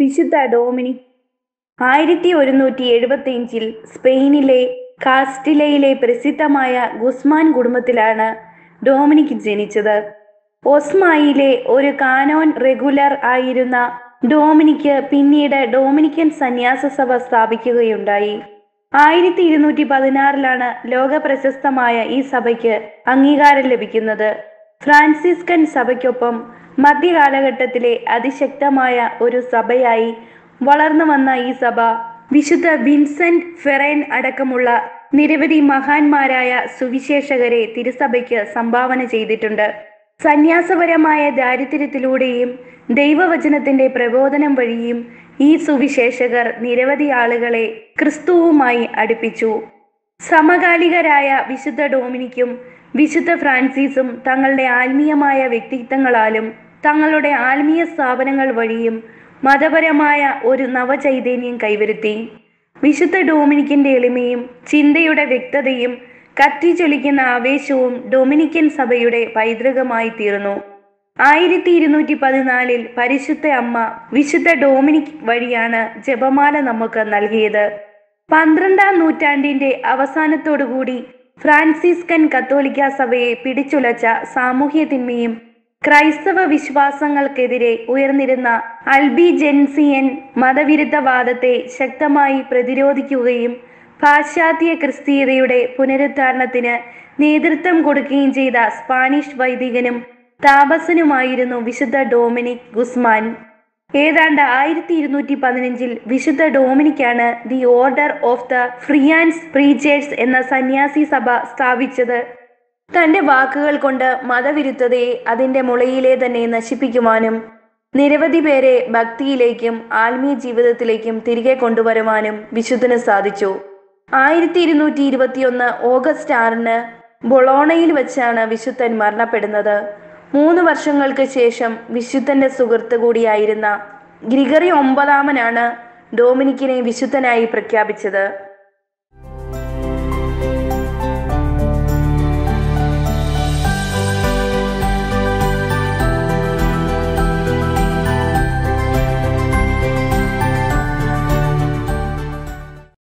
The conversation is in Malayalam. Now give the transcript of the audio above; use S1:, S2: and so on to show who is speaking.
S1: വിശുദ്ധ ഡോമിനിക് ആയിരത്തി ഒരുന്നൂറ്റി എഴുപത്തിയഞ്ചിൽ സ്പെയിനിലെ കാസ്റ്റിലയിലെ പ്രസിദ്ധമായ ഗുസ്മാൻ കുടുംബത്തിലാണ് ഡോമിനിക് ജനിച്ചത് ഒസ്മായിലെ ഒരു കാനോൻ റെഗുലർ ആയിരുന്ന ഡോമിനിക്ക് പിന്നീട് ഡൊമിനിക്കൻ സന്യാസ സഭ സ്ഥാപിക്കുകയുണ്ടായി ആയിരത്തി ഇരുന്നൂറ്റി പതിനാറിലാണ് ലോക പ്രശസ്തമായ ഈ സഭയ്ക്ക് അംഗീകാരം ലഭിക്കുന്നത് ഫ്രാൻസിസ്കൻ സഭയ്ക്കൊപ്പം മധ്യകാലഘട്ടത്തിലെ അതിശക്തമായ ഒരു സഭയായി വളർന്നു വന്ന ഈ സഭ വിശുദ്ധ വിൻസെന്റ് ഫെറൈൻ അടക്കമുള്ള നിരവധി മഹാന്മാരായ സുവിശേഷകരെ തിരുസഭയ്ക്ക് സംഭാവന ചെയ്തിട്ടുണ്ട് സന്യാസപരമായ ദാരിദ്ര്യത്തിലൂടെയും ദൈവവചനത്തിന്റെ പ്രബോധനം വഴിയും ഈ സുവിശേഷകർ നിരവധി ആളുകളെ ക്രിസ്തുവുമായി അടുപ്പിച്ചു സമകാലികരായ വിശുദ്ധ ഡോമിനിക്കും വിശുദ്ധ ഫ്രാൻസിസും തങ്ങളുടെ ആത്മീയമായ വ്യക്തിത്വങ്ങളാലും തങ്ങളുടെ ആത്മീയ സ്ഥാപനങ്ങൾ വഴിയും മതപരമായ ഒരു നവചൈതന്യം കൈവരുത്തി വിശുദ്ധ ഡൊമിനിക്കിന്റെ എളിമയും ചിന്തയുടെ വ്യക്തതയും കത്തിച്ചൊലിക്കുന്ന ആവേശവും ഡൊമിനിക്കൻ സഭയുടെ പൈതൃകമായി തീർന്നു ആയിരത്തി ഇരുന്നൂറ്റി പതിനാലിൽ പരിശുദ്ധ അമ്മ വിശുദ്ധ ഡൊമിനിക് വഴിയാണ് ജപമാല നമുക്ക് നൽകിയത് പന്ത്രണ്ടാം നൂറ്റാണ്ടിന്റെ അവസാനത്തോടുകൂടി ഫ്രാൻസിസ്കൻ കത്തോലിക്ക സഭയെ പിടിച്ചുലച്ച സാമൂഹ്യ തിന്മയും ക്രൈസ്തവ വിശ്വാസങ്ങൾക്കെതിരെ ഉയർന്നിരുന്ന അൽബിജെൻസിയൻ മതവിരുദ്ധവാദത്തെ ശക്തമായി പ്രതിരോധിക്കുകയും പാശ്ചാത്യ ക്രിസ്തീയതയുടെ പുനരുദ്ധാരണത്തിന് നേതൃത്വം കൊടുക്കുകയും ചെയ്ത സ്പാനിഷ് വൈദികനും താപസനുമായിരുന്നു വിശുദ്ധ ഡൊമിനിക് ഗുസ്മാൻ ഏതാണ്ട് ആയിരത്തി ഇരുന്നൂറ്റി പതിനഞ്ചിൽ വിശുദ്ധ ഡൊമിനിക്കാണ് the order of the friars preachers എന്ന സന്യാസി സഭ സ്ഥാപിച്ചത് തന്റെ വാക്കുകൾ കൊണ്ട് മതവിരുദ്ധതയെ അതിന്റെ മുളയിലെ തന്നെ നശിപ്പിക്കുവാനും നിരവധി പേരെ ഭക്തിയിലേക്കും ആത്മീയ ജീവിതത്തിലേക്കും തിരികെ കൊണ്ടുവരുവാനും വിശുദ്ധന് സാധിച്ചു ആയിരത്തി ഇരുന്നൂറ്റി ഇരുപത്തിയൊന്ന് ഓഗസ്റ്റ് ആറിന് ബൊളോണയിൽ വെച്ചാണ് വിശുദ്ധൻ മരണപ്പെടുന്നത് മൂന്ന് വർഷങ്ങൾക്ക് ശേഷം വിശുദ്ധന്റെ സുഹൃത്ത് കൂടിയായിരുന്ന ഗ്രിഗറി ഒമ്പതാമനാണ് ഡൊമിനിക്കിനെ വിശുദ്ധനായി പ്രഖ്യാപിച്ചത്